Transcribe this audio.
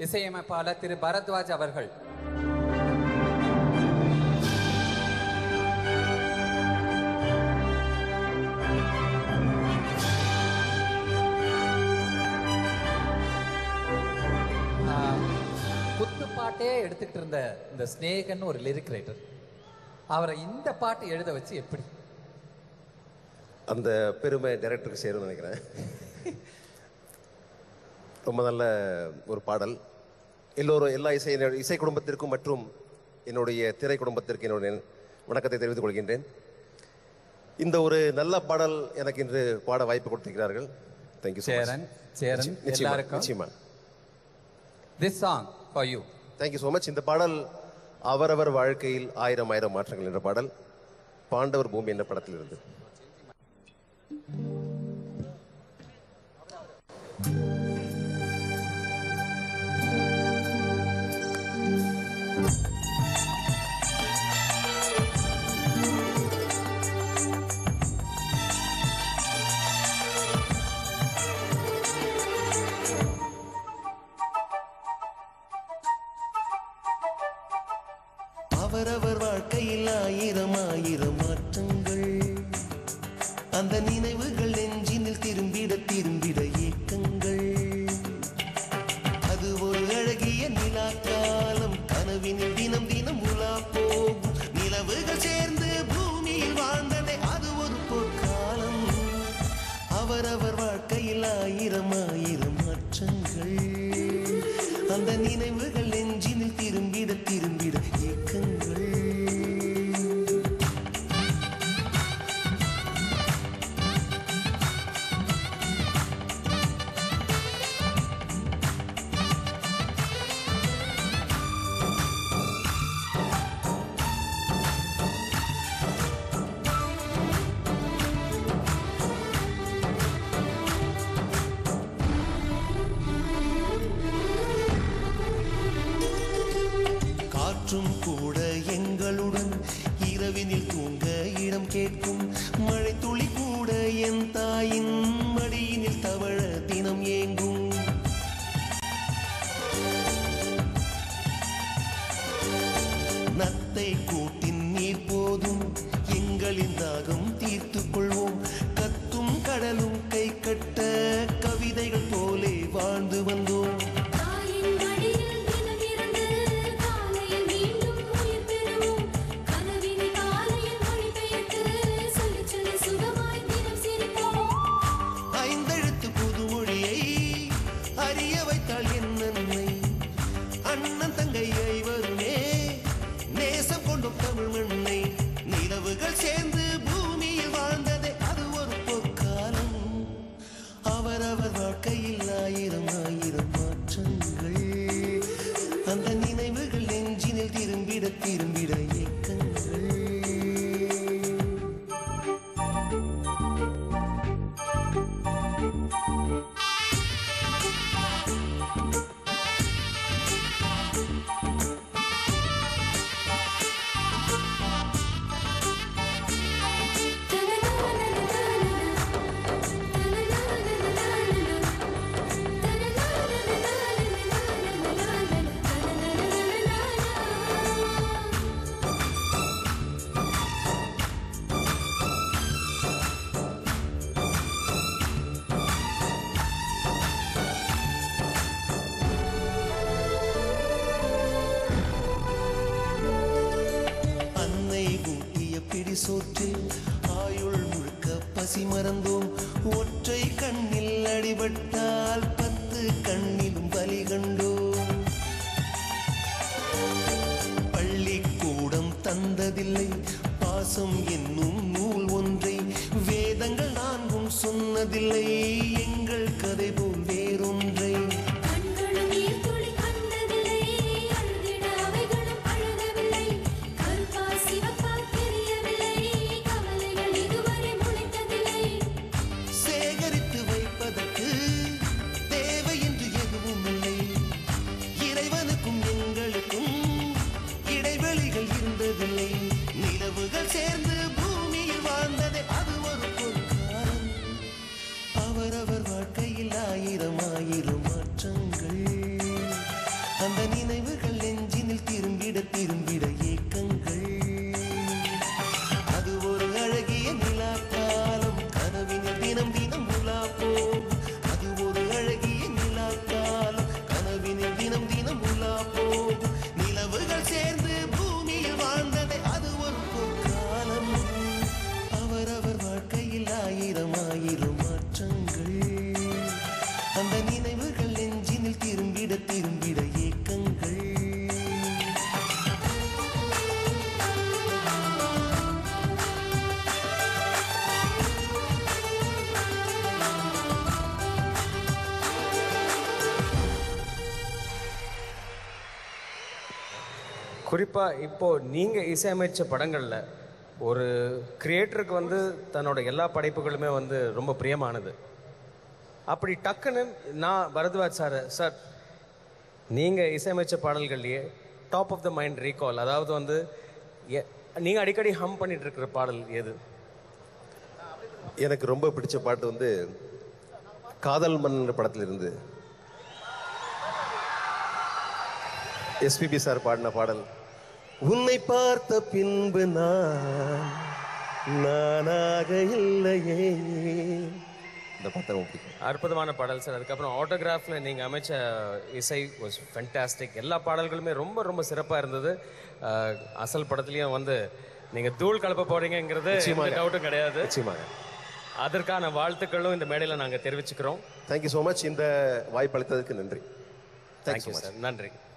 இசையமைப்பாளர் திரு பரத்வாஜ் அவர்கள் ஆஹ், குத்துப்பாட்டே எடுத்துக்கிட்டு இருந்த இந்த ஸ்னேகன் ஒரு லிரிக் ரைட்டர் அவரை இந்த பாட்டு எழுத வச்சு எப்படி அந்த பெருமை டைரக்டருக்கு சேரும்னு நினைக்கிறேன் ரொம்ப நல்ல ஒரு பாடல் எல்லோரும் எல்லா இசை இசை குடும்பத்திற்கும் மற்றும் என்னுடைய திரை குடும்பத்திற்கு என்னுடைய வணக்கத்தை தெரிவித்துக் கொள்கின்றேன் இந்த ஒரு நல்ல பாடல் எனக்கு இன்று பாட வாய்ப்பு கொடுத்திருக்கிறார்கள் தேங்க்யூ சேரன் சேரன் நிச்சயமா எல்லாருக்கும் நிச்சயமா this song for you thank you so much இந்த பாடல் அவரவர் வாழ்க்கையில் ஆயிரம் ஆயிரம் மாற்றங்கள் என்ற பாடல் பாண்டவர் பூமி என்ற படத்தில் இருந்து அவரவர் வாழ்க்கையில் ஆயிரம் ஆயிரம் மாற்றங்கள் அந்த நினைவுகள் நெஞ்சினில் திரும்பிட திரும்பிட ஏக்கங்கள் அது ஒரு அழகிய நிலா காலம் கனவினில் தினம் தினம் உலா போகும் நிலவுகள் சேர்ந்து பூமியில் வாழ்ந்ததே அது ஒரு பொற்காலம் அவரவர் வாழ்க்கையில் ஆயிரம் ஆயிரம் மாற்றங்கள் அந்த நினைவுகள் நெஞ்சினில் திரும்பிட திரும்பிட ஏக்கங்கள் காற்றும் கூட எங்களுடன் இரவினில் தூங்க இடம் கேட்கும் மழை துளி கூட என் தாயின் மடியினில் தவழ தினம் ஏங்கும் நத்தை கூட்டின் நீர் போதும் எங்களின் தாகம் தீர்த்துக் கொள்வோம் கத்தும் கடலும் கை கட்ட கவிதைகள் போலே வாழ்ந்து வந்தோம் தாயின் மடியில் தினம் இருந்து காலையில் மீண்டும் உயிர் பெறுவோம் கனவினை காலையில் மொழிபெயர்த்து சொல்லி சொல்லி சுகமாய் தினம் சிரிப்போம் ஐந்தெழுத்து புதுமொழியை அறிய வைத்தாள் என் நன்மை அண்ணன் தங்கை ஐவருமே நேசம் கொண்டும் தமிழ் மண்ணை நிலவுகள் சேர்ந்து பூமியில் வாழ்ந்ததே அது ஒரு பொற்காலம் அவரவர் வாழ்க்கையில் ஆயிரம் ஆயிரம் மாற்றங்கள் அந்த நினைவுகள் நெஞ்சினில் திரும்பிட திரும்பிட ஏக்கங்கள் அன்னை ஊட்டிய பிடி சோற்றில் ஆயுள் முழுக்க பசி மறந்தோம் ஒற்றை கண்ணில் அடிபட்டால் பத்து கண்ணிலும் பலி கண்டோம் பள்ளிக்கூடம் தந்ததில்லை பாசம் என்னும் நூல் ஒன்றை வேதங்கள் நான்கும் சொன்னதில்லை எங்கள் கதை போல் வேறொன்றை கண்களும் நீர் துளி கண்டதில்லை அழுதிட அவைகளும் அழுகவில்லை கருப்பா சிவப்பா தெரியவில்லை கவலைகள் இதுவரை முளைத்ததில்லை சேகரித்து வைப்பதற்கு தேவை என்று எதுவும் இல்லை இறைவனுக்கும் எங்களுக்கும் இடைவெளிகள் இருந்ததில்லை நிலவுகள் சேர்ந்து பூமியில் வாழ்ந்ததே அது ஒரு பொற்காலம் அவரவர் வாழ்க்கையில் ஆயிரம் ஆயிரம் மாற்றங்கள் அந்த நினைவுகள் நெஞ்சினில் திரும்பிட திரும்பிட ஏக்கங்கள் அது ஒரு அழகிய நிலா காலம் கனவினில் தினம் தினம் உலா போகும் அது ஒரு அழகிய நிலா காலம் கனவினில் தினம் தினம் உலா போகும் நிலவுகள் சேர்ந்து பூமியில் வாழ்ந்ததை அது ஒரு பொற்காலம் அவரவர் வாழ்க்கையில் ஆயிரம் ஆயிரம் மாற்றங்கள் அந்த நினைவுகள் நெஞ்சினில் திரும்பிட திரும்பிட ஏக்கங்கள் குறிப்பா இப்போ நீங்க இசையமைச்ச படங்கள்ல ஒரு கிரியேட்டருக்கு வந்து தன்னோட எல்லா படைப்புகளுமே வந்து ரொம்ப பிரியமானது அப்படி டக்குன்னு நான் பரத்வாஜ் சார் சார் நீங்க இசையமைச்ச பாடல்கள்லயே top of the mind recall அதாவது வந்து எ- நீங்க அடிக்கடி ஹம் பண்ணிட்டு இருக்கிற பாடல் எது எனக்கு ரொம்ப பிடிச்ச பாட்டு வந்து காதல் மன்னன் படத்துல இருந்து எஸ்பிபி சார் பாடின பாடல் உன்னை பார்த்த பின்பு நான் நானாக இல்லையே இந்த பாட்டை ரொம்ப பிடிக்கும் அற்புதமான பாடல் சார் அதுக்கப்புறம் ஆட்டோகிராஃப்ல நீங்க அமைச்ச இசை வாஸ் ஃபென்டாஸ்டிக் எல்லா பாடல்களுமே ரொம்ப ரொம்ப சிறப்பா இருந்தது அஹ், அசல் படத்துலயும் வந்து நீங்க தூள் கலப்ப போறீங்கிறது எந்த டவுட்டும் கிடையாது நிச்சயமாக அதற்கான வாழ்த்துக்களும் இந்த மேடையில நாங்க தெரிவிச்சுக்கிறோம் தேங்க்யூ ஸோ மச் இந்த வாய்ப்பு அளித்ததுக்கு நன்றி தேங்க்ஸ் தேங்க்யூ சார் நன்றி